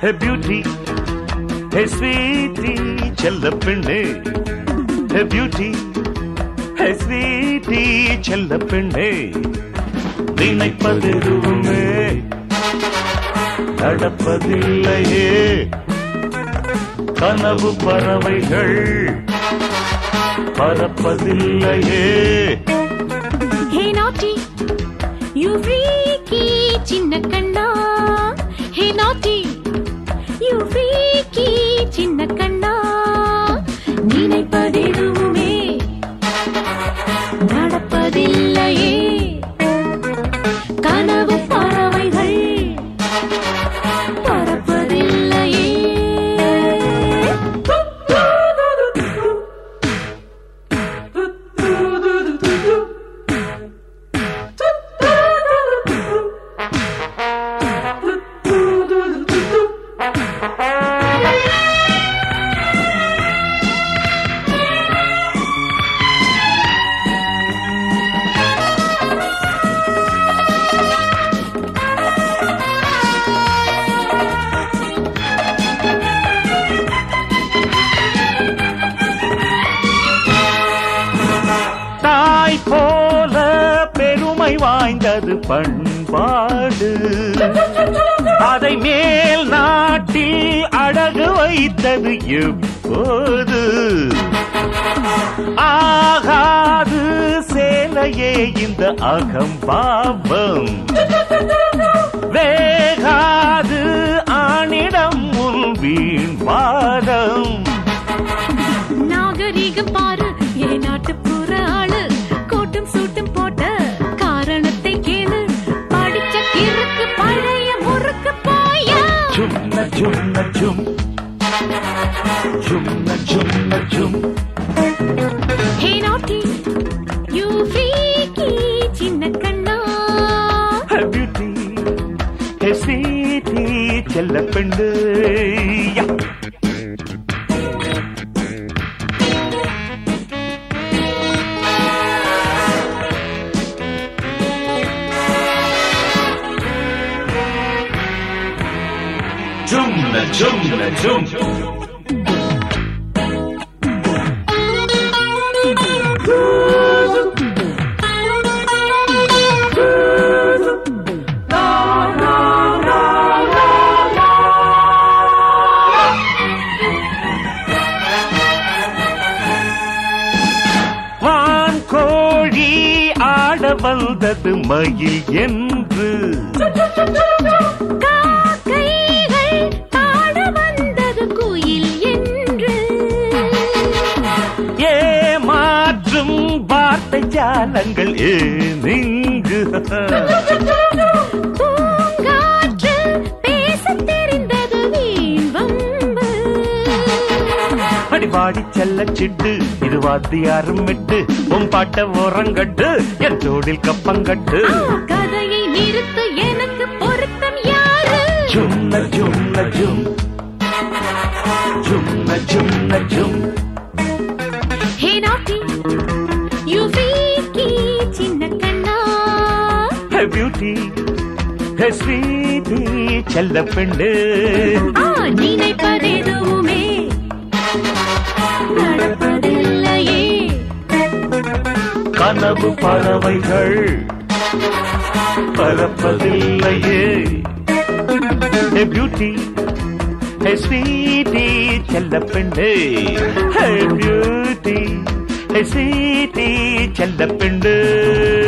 ஹே beauty hey sweetie செல்ல பெண்ணே ஹே beauty hey sweetie செல்ல பெண்ணே நினைப்பதெதுவுமே நடப்பதில்லையே கனவு பறவைகள் பறப்பதில்லையே ஹே நாட்டி யூ ஃப்ரீக்கி சின்ன கண்ணா ஹே நாட்டி யூ ஃப்ரீக்கி சின்ன கண்ணா நினைப்பதெதுவுமே நடப்பதில்லையே கனவு பறவைகள் பறப்பதில்லையே தாய் போல பெருமை வாய்ந்தது பண்பாடு அதை மேல் நாட்டில் அழகு வைத்தது எப்போது ஆகாது சேலையே இந்த அகம்பாவம் வேகாது ஆணிடம் உன் வீண் வாதம் நாகரீகம் பாரு ஏ நாட்டுப்புற ஆளு கோட்டும் சூட்டும் போட்ட காரணத்தை கேளு படிச்ச கிறுக்கு பழைய முறுக்கு போயா சும்ன சும்ன சும் சும்ன சும்ன சும் ஹே நாட்டி யூ ஃப்ரீக்கி சின்ன கண்ணா பியூட்டி ஹே ஸ்வீட்டி செல்ல பெண்டு யா. சும்ன சும்ன சும் வான் கோழி ஆட வந்தது மயில் என்று காக்கைகள் பாட வந்தது குயில் என்று ஏமாற்றும் வார்த்தை ஜாலங்கள் ஏனிங்கு பூங்காற்று பேசத் தெரிந்தது வீண் வம்பு அடிபாடி செல்ல சிட்டு இது வாத்தியாரும் விட்டு உன் பாட்ட ஓரங்கட்டு என் ஜோடில் கப்பங்கட்டு ஆ, கதையை நிறுத்து எனக்கு பொருத்தம் யாரு சும்ன சும்ன சும் சும்ன சும்ன சும் ஹே நாட்டி யூ ஃப்ரீக்கி சின்ன கண்ணா ஹே பியூட்டி ஹே ஸ்வீட்டி செல்ல பெண்டு ஆ நினைப்பதெதுவுமே நடப்பதில்லையே கனவு பறவைகள் பறப்பதில்லையே ஹே பியூட்டி ஹே ஸ்வீட்டி செல்ல பெண்டு ஹே பியூட்டி ஹே ஸ்வீட்டி செல்ல பெண்டு